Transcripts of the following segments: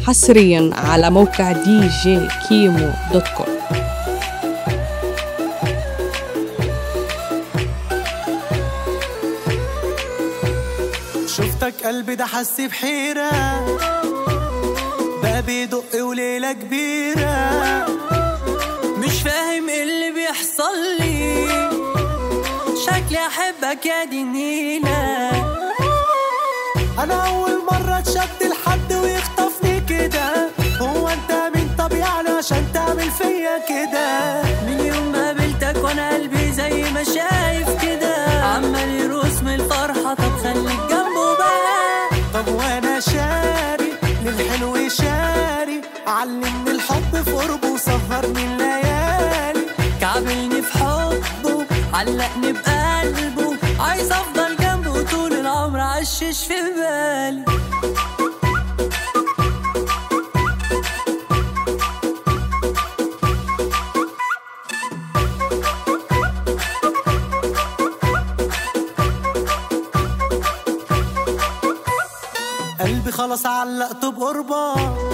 حصريا على موقع دي جي كيمو دوت كوم شفتك قلبي ده حس بحيرة بقى بيدق وليلة كبيرة مش فاهم ايه اللي بيحصل لي شكلي احبك يا دي النيلة أنا أول مرة اتشد لحد ويخطفني كده هو أنت مين طب يعني عشان تعمل فيا كده من يوم ما قابلتك وانا قلبي زي ما شايف كده عمال يروس من الفرحة طب خليك جنبه بقى طب وأنا شاري للحلو شاري علمني الحب في قربه وسهرني الليالي كعبلني في حبه علقني بقلبه عايز افضل جنبه طول العمر عشش في بالي قلبي خلاص علقته بقربة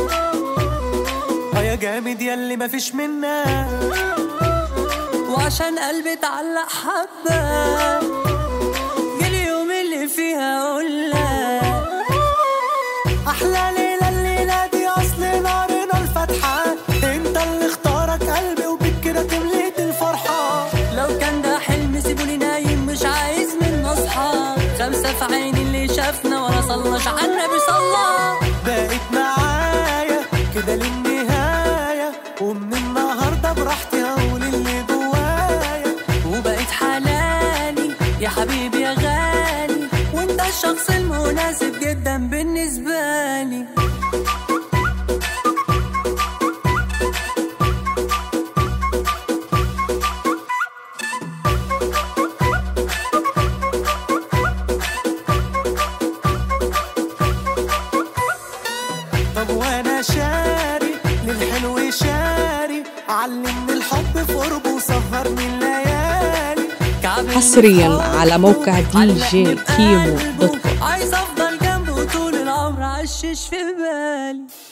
اه يا جامد ياللي مفيش منك وعشان قلبي اتعلق حبة جه اليوم اللي فيها اقولك احلى ليله الليله دي اصل نارنا الفاتحه انت اللي اختارك قلبي وبكده تمليت الفرحه لو كان ده حلم سيبوني نايم مش عايز من اصحى خمسة في عيني اللي شافنا ولا صلاش على النبي صلى بقيت معايا كده للنهايه ومن النهارده براحتي هقول اللي جوايا وبقيت حلالي يا حبيبي يا غالي وانت الشخص المناسب جدا بالنسبة لي طب وانا شاري للحلو شاري علمني الحب في قربه وسهرني الليالي كعبلني حصرياً في حبه، على موقع دي جي علقني كيمو بقلبه. دوت كوم. عايز افضل جنبه طول العمر عشش في بالي